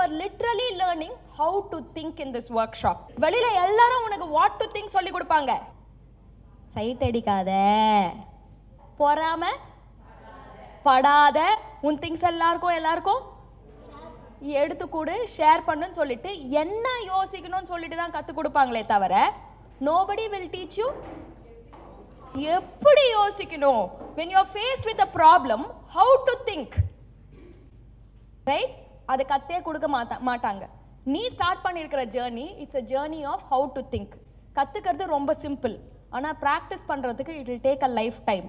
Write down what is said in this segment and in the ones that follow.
R literally learning how to think in this workshop வெளியில எல்லாரும் உனக்கு what to think சொல்லி கொடுப்பாங்க சைட் அடிக்காத பொறாம படாத உன் திங்ஸ் எல்லாருக்கும் எல்லாருக்கும் எடுத்து கொடு ஷேர் பண்ணுன்னு சொல்லிட்டு என்ன யோசிக்கணும்னு சொல்லிட்டு தான் கத்து கொடுப்பாங்களே தவிர நோபடி வில் டீச் யூ எப்படி யோசிக்கணும் when you are faced with a problem how to think right அது கத்தே கொடுக்க மாட்டா மாட்டாங்க நீ ஸ்டார்ட் பண்ணியிருக்கிற journey it's a journey of how to think கத்துக்கிறது ரொம்ப சிம்பிள் ஆனா ப்ராக்டிஸ் பண்றதுக்கு it will take a lifetime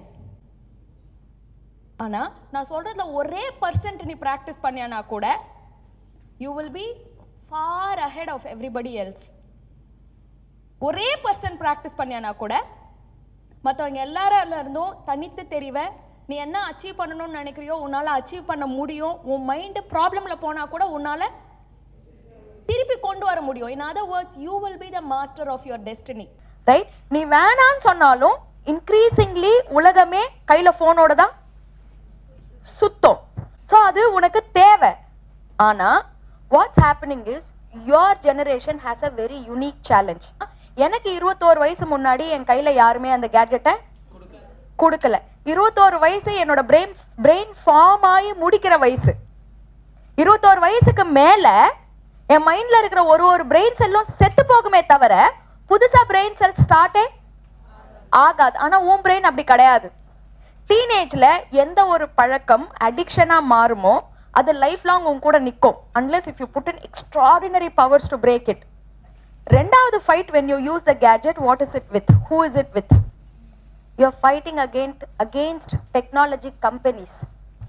ஆனா நான் சொல்றதுல ஒரே பர்சன்ட் நீ ப்ராக்டிஸ் பண்ணியானா கூட you will be far ahead of everybody else ஒரே பர்சன்ட் ப்ராக்டிஸ் பண்ணியானா கூட மற்றவங்க எல்லாரால இருந்தும் தனித்து தெரிவ நீ என்ன அச்சீவ் பண்ணணும்னு நினைக்கிறியோ உன்னால அச்சீவ் பண்ண முடியும் உன் மைண்டு ப்ராப்ளம்ல போனா கூட உன்னால திருப்பி கொண்டு வர முடியும் in other words you will be the master of your destiny right நீ வேணான்னு சொன்னாலும் இன்க்ரீசிங்லி உலகமே கையில போனோட தான் சுத்தம் ஸோ அது உனக்கு தேவை ஆனா what's happening is your generation has a very unique challenge எனக்கு இருபத்தோரு வயசு முன்னாடி என் கையில யாருமே அந்த கேட்ஜெட்டை கொடுக்கல இருபத்தோரு வயசு என்னோட பிரெயின் பிரெயின் ஃபார்ம் ஆகி முடிக்கிற வயசு இருபத்தோரு வயசுக்கு மேல என் மைண்ட்ல இருக்கிற ஒரு ஒரு பிரெயின் செல்லும் செத்து போகுமே தவிர புதுசா பிரெயின் செல் ஸ்டார்ட்டே ஆகாது ஆனா உன் பிரெயின் அப்படி கிடையாது டீனேஜ்ல எந்த ஒரு பழக்கம் அடிக்ஷனா மாறுமோ அது லைஃப் லாங் உன் கூட நிற்கும் unless if you put in extraordinary powers to break it ரெண்டாவது fight when you use the gadget what is it with who is it with you are fighting against against technology companies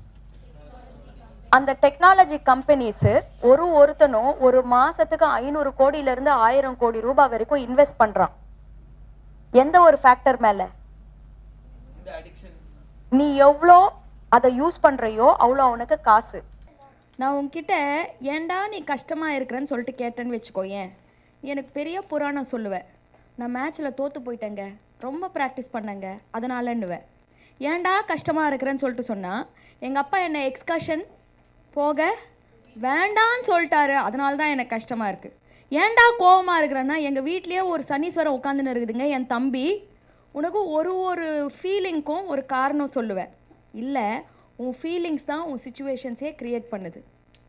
அந்த technology companies ஒரு ஒருத்தனும் ஒரு மாசத்துக்கு ஐநூறு கோடியில இருந்து ஆயிரம் கோடி ரூபாய் வரைக்கும் இன்வெஸ்ட் பண்றான் எந்த ஒரு ஃபேக்டர் மேல இந்த அடிக்ஷன் நீ எவ்வளோ அதை யூஸ் பண்றியோ அவ்வளோ அவனுக்கு காசு நான் உன்கிட்ட ஏன்டா நீ கஷ்டமாக இருக்கிறேன்னு சொல்லிட்டு கேட்டேன்னு வச்சுக்கோ ஏன் எனக்கு பெரிய புராணம் சொல்லுவேன் நான் மேட்ச்சில் தோற்று போயிட்டேங்க ரொம்ப ப்ராக்டிஸ் பண்ணேங்க அதனாலன்னுவேன் ஏன்டா கஷ்டமாக இருக்கிறேன்னு சொல்லிட்டு சொன்னால் எங்கள் அப்பா என்னை எக்ஸ்கர்ஷன் போக வேண்டான்னு சொல்லிட்டாரு அதனால தான் எனக்கு கஷ்டமாக இருக்குது ஏன்டா கோவமாக இருக்கிறேன்னா எங்கள் வீட்லேயே ஒரு சனீஸ்வரம் உட்காந்துன்னு இருக்குதுங்க என் தம்பி உனக்கு ஒரு ஒரு ஃபீலிங்க்கும் ஒரு காரணம் சொல்லுவேன் இல்லை உன் ஃபீலிங்ஸ் தான் உன் சுச்சுவேஷன்ஸே க்ரியேட் பண்ணுது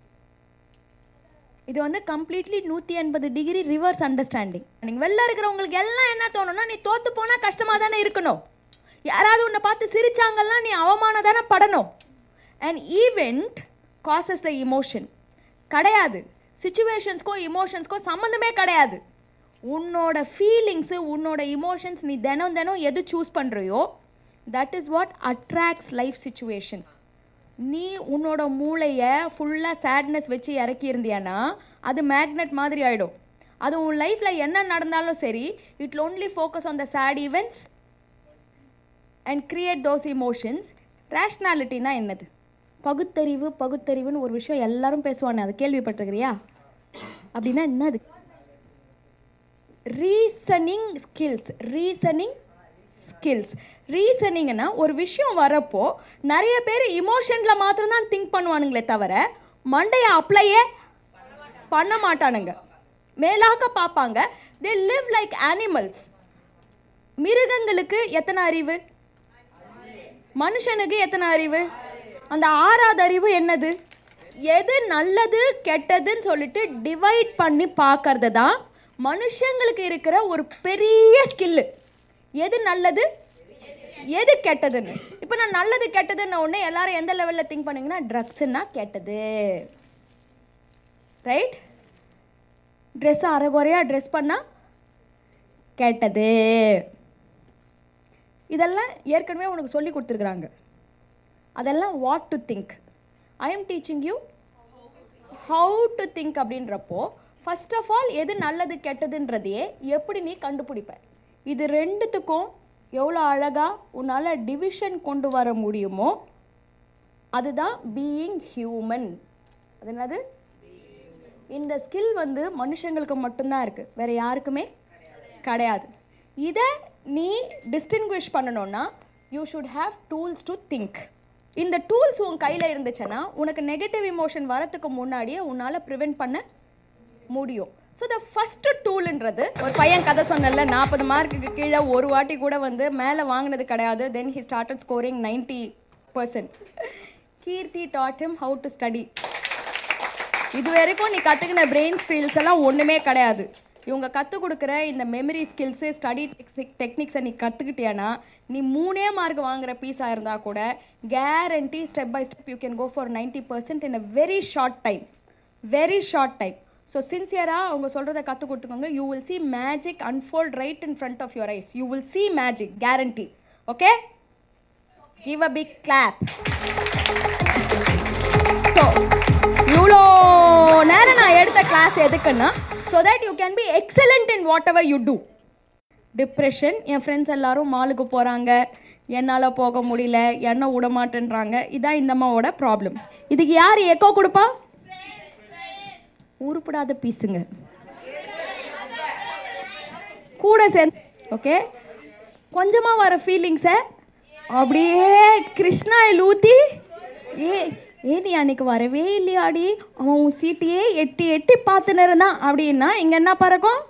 இது வந்து கம்ப்ளீட்லி நூற்றி எண்பது டிகிரி ரிவர்ஸ் அண்டர்ஸ்டாண்டிங் நீங்கள் வெளில இருக்கிறவங்களுக்கு எல்லாம் என்ன தோணும்னா நீ தோற்று போனால் கஷ்டமாக தானே இருக்கணும் யாராவது உன்னை பார்த்து சிரிச்சாங்கன்னா நீ அவமானம் தானே படணும் and event causes the emotion கிடையாது சுச்சுவேஷன்ஸ்க்கும் இமோஷன்ஸ்க்கும் சம்மந்தமே கிடையாது உன்னோட ஃபீலிங்ஸு உன்னோட இமோஷன்ஸ் நீ தினம் தினம் எது சூஸ் பண்ணுறியோ that is what attracts life situations நீ உன்னோட மூளையை ஃபுல்லாக சேட்னஸ் வச்சு இறக்கி இருந்தியானா அது மேக்னெட் மாதிரி ஆகிடும் அது உன் லைஃப்பில் என்ன நடந்தாலும் சரி it only focus on the sad events and create those emotions ரேஷ்னாலிட்டினா என்னது பகுத்தறிவு பகுத்தறிவுன்னு ஒரு விஷயம் எல்லாரும் பேசுவானே அது கேள்விப்பட்டிருக்கிறியா அப்படின்னா என்னது ரீசனிங் ஸ்கில்ஸ் ரீசனிங் ஸ்கில்ஸ் ரீசனிங்னா ஒரு விஷயம் வரப்போ நிறைய பேர் இமோஷனில் மாத்திரம்தான் திங்க் பண்ணுவானுங்களே தவிர மண்டையை அப்ளையே பண்ண மாட்டானுங்க மேலாக பார்ப்பாங்க தே லிவ் லைக் அனிமல்ஸ் மிருகங்களுக்கு எத்தனை அறிவு மனுஷனுக்கு எத்தனை அறிவு அந்த ஆறாவது அறிவு என்னது எது நல்லது கெட்டதுன்னு சொல்லிட்டு டிவைட் பண்ணி பார்க்கறது தான் மனுஷங்களுக்கு இருக்கிற ஒரு பெரிய ஸ்கில்லு எது நல்லது எது கெட்டதுன்னு இப்போ நான் நல்லது கெட்டதுன்னு உடனே எல்லாரும் எந்த லெவலில் திங்க் பண்ணீங்கன்னா ட்ரக்ஸுன்னா கெட்டது ரைட் ட்ரெஸ் அரைகுறையாக ட்ரெஸ் பண்ணால் கெட்டது இதெல்லாம் ஏற்கனவே உனக்கு சொல்லி கொடுத்துருக்குறாங்க அதெல்லாம் what to think I am teaching you how to think அப்படின்றப்போ ஃபர்ஸ்ட் ஆஃப் ஆல் எது நல்லது கெட்டதுன்றதையே எப்படி நீ கண்டுபிடிப்ப இது ரெண்டுத்துக்கும் எவ்வளோ அழகாக உன்னால் டிவிஷன் கொண்டு வர முடியுமோ அதுதான் பீயிங் ஹியூமன் அது என்னது இந்த ஸ்கில் வந்து மனுஷங்களுக்கு மட்டும்தான் இருக்குது வேற யாருக்குமே கிடையாது இதை நீ டிஸ்டிங்விஷ் பண்ணணும்னா you should have tools to think இந்த டூல்ஸ் உன் கையில் இருந்துச்சுன்னா உனக்கு நெகட்டிவ் இமோஷன் வரத்துக்கு முன்னாடியே உன்னால் ப்ரிவெண்ட் பண்ண முடியும் ஸோ த ஃபஸ்ட்டு டூல்ன்றது ஒரு பையன் கதை சொன்னல நாற்பது மார்க்குக்கு கீழே ஒரு வாட்டி கூட வந்து மேலே வாங்கினது கிடையாது then he started scoring ninety percent Keerthi taught him how to study இது வரைக்கும் நீ கற்றுக்கின பிரெயின் ஸ்கில்ஸ் எல்லாம் ஒன்றுமே கிடையாது இவங்க கற்றுக் கொடுக்குற இந்த மெமரி ஸ்கில்ஸு ஸ்டடி டெக்னிக்ஸை நீ கற்றுக்கிட்டியானா நீ மூணே மார்க் வாங்குற பீஸாக இருந்தால் கூட guarantee step by step you can go for ninety percent in a very short time very short time so சின்சியராக அவங்க சொல்கிறத கற்றுக் கொடுத்துக்கோங்க you will see magic unfold right in front of your eyes you will see magic guarantee okay give a big clap so இவ்வளோ நேரம் நான் எடுத்த class எதுக்குன்னா so that you can be excellent in whatever you do depression என் friends எல்லாரும் மாலுக்கு போகிறாங்க என்னால் போக முடியல என்ன விட மாட்டேன்றாங்க இதான் இந்த அம்மாவோட ப்ராப்ளம் இதுக்கு யார் எக்கோ கொடுப்பா உருப்படாத பீஸுங்க கூட சேர்ந்து ஓகே கொஞ்சமாக வர ஃபீலிங்ஸை அப்படியே கிருஷ்ணாயில் ஊற்றி ஏ ஏ நீ அன்னைக்கு வரவே இல்லையாடி அவன் உன் சீட்டையே எட்டி எட்டி பார்த்துன்னு இருந்தான் அப்படின்னா இங்கே என்ன பறக்கும்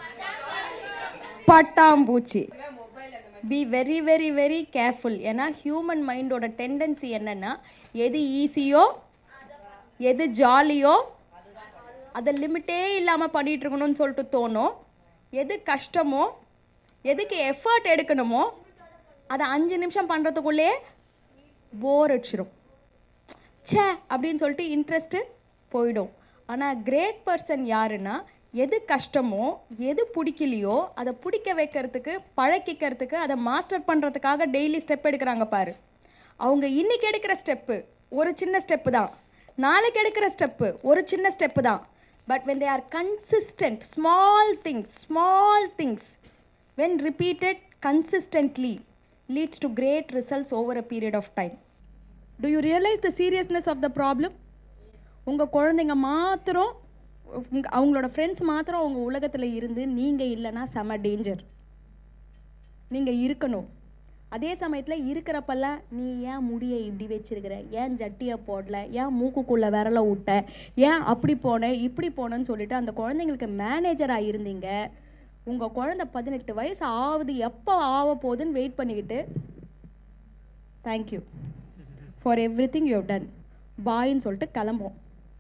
பட்டாம்பூச்சி be very very very careful ஏன்னா ஹியூமன் மைண்டோட டெண்டன்சி என்னன்னா எது ஈஸியோ எது ஜாலியோ அதை லிமிட்டே இல்லாமல் பண்ணிட்டு இருக்கணும்னு சொல்லிட்டு தோணும் எது கஷ்டமோ எதுக்கு எஃபர்ட் எடுக்கணுமோ அதை அஞ்சு நிமிஷம் பண்ணுறதுக்குள்ளேயே போர் அடிச்சிடும் ச்சே அப்படின்னு சொல்லிட்டு இன்ட்ரெஸ்ட்டு போயிடும் ஆனால் கிரேட் பர்சன் யாருன்னா எது கஷ்டமோ எது பிடிக்கலையோ அதை பிடிக்க வைக்கிறதுக்கு பழக்கிக்கிறதுக்கு அதை மாஸ்டர் பண்ணுறதுக்காக டெய்லி ஸ்டெப் எடுக்கிறாங்க பாரு அவங்க இன்னைக்கு எடுக்கிற ஸ்டெப்பு ஒரு சின்ன ஸ்டெப்பு தான் நாளைக்கு எடுக்கிற ஸ்டெப்பு ஒரு சின்ன ஸ்டெப்பு தான் but when they are consistent small things small things when repeated consistently leads to great results over a period of time do you realize the seriousness of the problem உங்கள் குழந்தைங்க மாத்திரம் உங்க அவங்களோட friends மாத்திரம் உங்கள் உலகத்தில் இருந்து நீங்கள் இல்லைன்னா செம டேஞ்சர் நீங்கள் இருக்கணும் அதே சமயத்தில் இருக்கிறப்பெல்லாம் நீ ஏன் முடியை இப்படி வச்சிருக்கிற ஏன் ஜட்டியை போடல ஏன் மூக்குக்குள்ளே விரல விட்ட ஏன் அப்படி போன இப்படி போனேன்னு சொல்லிட்டு அந்த குழந்தைங்களுக்கு மேனேஜராக இருந்தீங்க உங்கள் குழந்தை பதினெட்டு வயசு ஆகுது எப்போ ஆக போகுதுன்னு வெயிட் பண்ணிக்கிட்டு thank you for everything you done பாயின்னு சொல்லிட்டு கிளம்போம்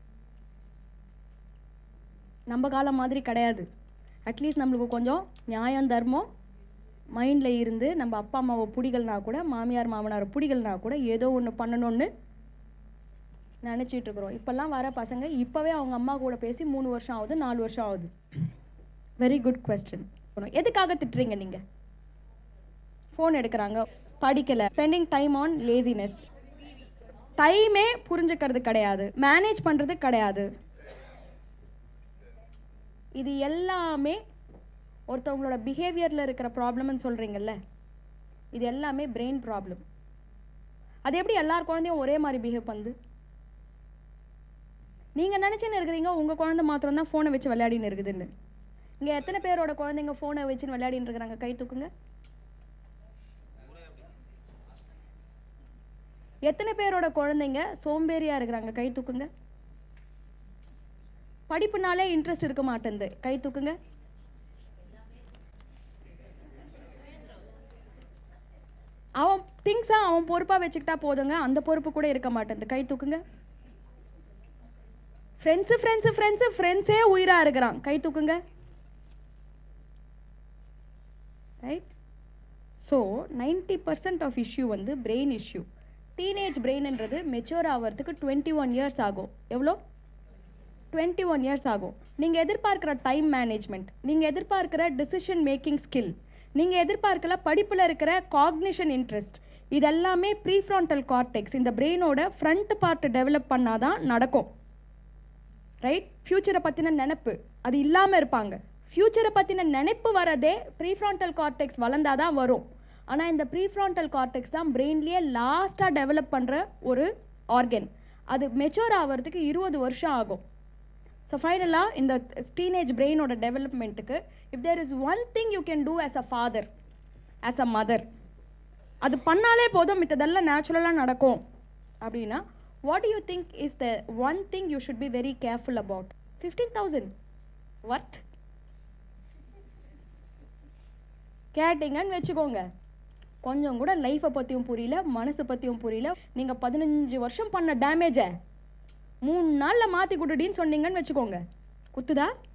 நம்ம காலம் மாதிரி கிடையாது அட்லீஸ்ட் நம்மளுக்கு கொஞ்சம் நியாயம் தர்மம் மைண்டில் இருந்து நம்ம அப்பா அம்மாவை பிடிகள்னா கூட மாமியார் மாமனார் பிடிகள்னா கூட ஏதோ ஒன்று பண்ணணும்னு நினச்சிட்டு இருக்கிறோம் இப்போல்லாம் வர பசங்க இப்போவே அவங்க அம்மா கூட பேசி மூணு வருஷம் ஆகுது நாலு வருஷம் ஆகுது வெரி குட் கொஸ்டின் எதுக்காக திட்டுறீங்க நீங்கள் ஃபோன் எடுக்கிறாங்க படிக்கலை ஸ்பெண்டிங் டைம் ஆன் லேசினஸ் டைமே புரிஞ்சுக்கிறது கிடையாது மேனேஜ் பண்ணுறது கிடையாது இது எல்லாமே ஒருத்தவங்களோட பிஹேவியரில் இருக்கிற ப்ராப்ளம்னு சொல்கிறீங்கல்ல இது எல்லாமே பிரெயின் ப்ராப்ளம் அது எப்படி எல்லார் குழந்தையும் ஒரே மாதிரி பிஹேவ் பண்ணுது நீங்கள் நினச்சின்னு இருக்கிறீங்க உங்கள் குழந்தை மாத்திரம் தான் ஃபோனை வச்சு விளையாடின்னு இருக்குதுன்னு இங்கே எத்தனை பேரோட குழந்தைங்க ஃபோனை வச்சுன்னு விளையாடின்னு இருக்கிறாங்க கை தூக்குங்க எத்தனை பேரோட குழந்தைங்க சோம்பேறியா இருக்கிறாங்க கை தூக்குங்க படிப்புனாலே இன்ட்ரெஸ்ட் இருக்க மாட்டேங்குது கை தூக்குங்க அவன் திங்ஸா அவன் பொறுப்பா வச்சுக்கிட்டா போதுங்க அந்த பொறுப்பு கூட இருக்க மாட்டேங்குது கை தூக்குங்க ஃப்ரெண்ட்ஸு ஃப்ரெண்ட்ஸு ஃப்ரெண்ட்ஸு ஃப்ரெண்ட்ஸே உயிரா இருக்கிறான் கை தூக்குங்க right so ninety percent of issue வந்து பிரெயின் இஷ்யூ டீனேஜ் பிரெயின்ன்றது மெச்சூர் ஆகிறதுக்கு டுவெண்ட்டி ஒன் இயர்ஸ் ஆகும் எவ்வளோ டுவெண்ட்டி ஒன் இயர்ஸ் ஆகும் நீங்கள் எதிர்பார்க்குற டைம் மேனேஜ்மெண்ட் நீங்கள் எதிர்பார்க்குற டிசிஷன் மேக்கிங் ஸ்கில் நீங்கள் எதிர்பார்க்கல படிப்பில் இருக்கிற காக்னிஷன் இன்ட்ரெஸ்ட் இதெல்லாமே ப்ரீஃப்ரான்டல் கார்டெக்ஸ் இந்த பிரெயினோட ஃப்ரண்ட் பார்ட் டெவலப் பண்ணாதான் நடக்கும் ரைட் ஃப்யூச்சரை பற்றின நினப்பு அது இல்லாமல் இருப்பாங்க ஃப்யூச்சரை பற்றின நினைப்பு வரதே ப்ரீஃப்ரான்டல் கார்டெக்ஸ் வளர்ந்தாதான் வரும் ஆனால் இந்த ப்ரீஃப்ரான்டல் கார்டெக்ஸ் தான் பிரெயின்லேயே லாஸ்ட்டாக டெவலப் பண்ணுற ஒரு ஆர்கன் அது மெச்சூர் ஆகிறதுக்கு இருபது வருஷம் ஆகும் ஸோ ஃபைனலாக இந்த டீனேஜ் பிரெயினோட டெவலப்மெண்ட்டுக்கு if there is one thing you can do as a father as a mother அது பண்ணாலே போதும் மித்ததெல்லாம் நேச்சுரலாக நடக்கும் அப்படின்னா what you think is the one thing you should be very careful about fifteen thousand worth கேட்டிங்கன்னு வச்சுக்கோங்க கொஞ்சம் கூட லைஃப்பை பற்றியும் புரியல மனசை பற்றியும் புரியல நீங்கள் பதினஞ்சு வருஷம் பண்ண டேமேஜை மூணு நாளில் மாற்றி கொடுடின்னு சொன்னீங்கன்னு வச்சுக்கோங்க குத்துதா